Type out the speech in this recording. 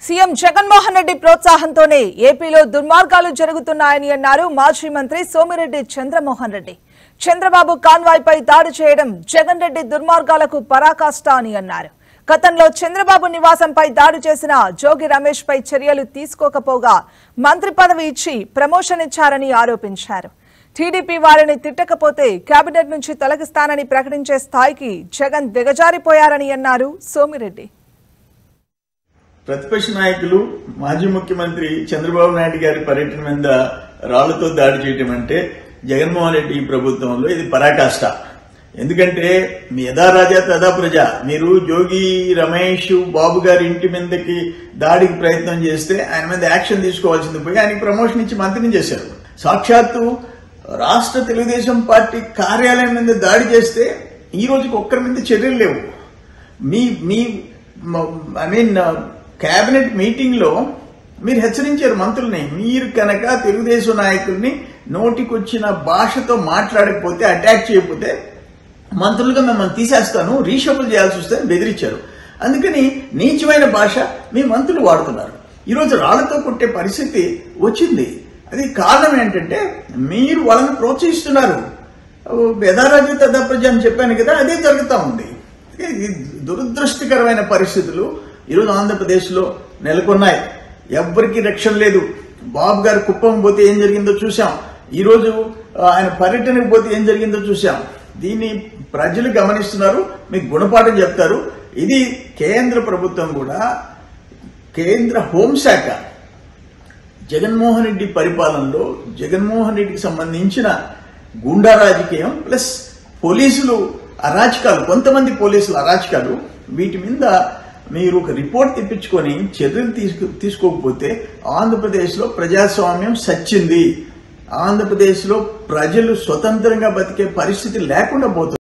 CM Jaganmohan Reddy ప్రోత్సాహంతోనే ఏపీలో దుర్మార్గాలు జరుగుతున్నాయని అన్నారు మాజీ మంత్రి సోమిరెడ్డి చంద్రమోహన్ రెడ్డి చంద్రబాబు కాన్వాయ్ పై దాడి చేయడం జగన్ రెడ్డి దుర్మార్గాలకు పరాకాష్ట అని అన్నారు గతంలో చంద్రబాబు నివాసంపై దాడి చేసిన జోగి రమేష్ పై చర్యలు తీసుకోకపోగా మంత్రి పదవి ఇచ్చి ప్రమోషన్ ఇచ్చారని ఆరోపించారు టీడీపీ వారిని తిట్టకపోతే కేబినెట్ నుంచి తొలగిస్తానని ప్రకటించే స్థాయికి జగన్ దిగజారిపోయారని అన్నారు సోమిరెడ్డి ప్రతిపక్ష నాయకులు మాజీ ముఖ్యమంత్రి చంద్రబాబు నాయుడు గారి పర్యటన మీద రాళ్లతో దాడి చేయటం అంటే జగన్మోహన్ రెడ్డి ప్రభుత్వంలో ఇది పరాకాష్ట ఎందుకంటే మీ యథా రాజా తదా ప్రజ మీరు జోగి రమేష్ బాబు గారి ఇంటి మీదకి దాడికి ప్రయత్నం చేస్తే ఆయన మీద యాక్షన్ తీసుకోవాల్సింది పోయి ఆయనకి ప్రమోషన్ ఇచ్చి మంత్రిని చేశారు సాక్షాత్తు రాష్ట్ర తెలుగుదేశం పార్టీ కార్యాలయం మీద దాడి చేస్తే ఈ రోజుకి ఒక్కరి మీద చర్యలు లేవు మీ మీ ఐ మీన్ కేబినెట్ మీటింగ్ లో మీరు హెచ్చరించారు మంత్రుల్ని మీరు కనుక తెలుగుదేశం నాయకుల్ని నోటికొచ్చిన భాషతో మాట్లాడకపోతే అటాక్ చేయకపోతే మంత్రులుగా మిమ్మల్ని తీసేస్తాను రీషఫుల్ చేయాల్సి వస్తే బెదిరించారు అందుకని నీచమైన భాష మీ మంత్రులు వాడుతున్నారు ఈరోజు రాళ్లతో కొట్టే పరిస్థితి వచ్చింది అది కారణం ఏంటంటే మీరు వాళ్ళని ప్రోత్సహిస్తున్నారు యథారాజ్య తదా ప్రజ అని చెప్పాను కదా అదే జరుగుతూ ఉంది ఇది దురదృష్టకరమైన పరిస్థితులు ఈరోజు ఆంధ్రప్రదేశ్లో నెలకొన్నాయి ఎవ్వరికి రక్షణ లేదు బాబు గారు కుప్పం పోతే ఏం జరిగిందో చూసాం ఈరోజు ఆ, ఆయన పర్యటనకు పోతే ఏం జరిగిందో చూసాం దీన్ని ప్రజలు గమనిస్తున్నారు మీకు గుణపాఠం చెప్తారు ఇది కేంద్ర ప్రభుత్వం కూడా కేంద్ర హోంశాఖ జగన్మోహన్ రెడ్డి పరిపాలనలో జగన్మోహన్ రెడ్డికి సంబంధించిన గుండా రాజకీయం ప్లస్ పోలీసులు అరాచకాలు కొంతమంది పోలీసులు అరాచకాలు వీటి మీద మీరు ఒక రిపోర్ట్ తెప్పించుకొని చర్యలు తీసుకు తీసుకోకపోతే ఆంధ్రప్రదేశ్లో ప్రజాస్వామ్యం సచ్చింది ఆంధ్రప్రదేశ్లో ప్రజలు స్వతంత్రంగా బతికే పరిస్థితి లేకుండా పోతుంది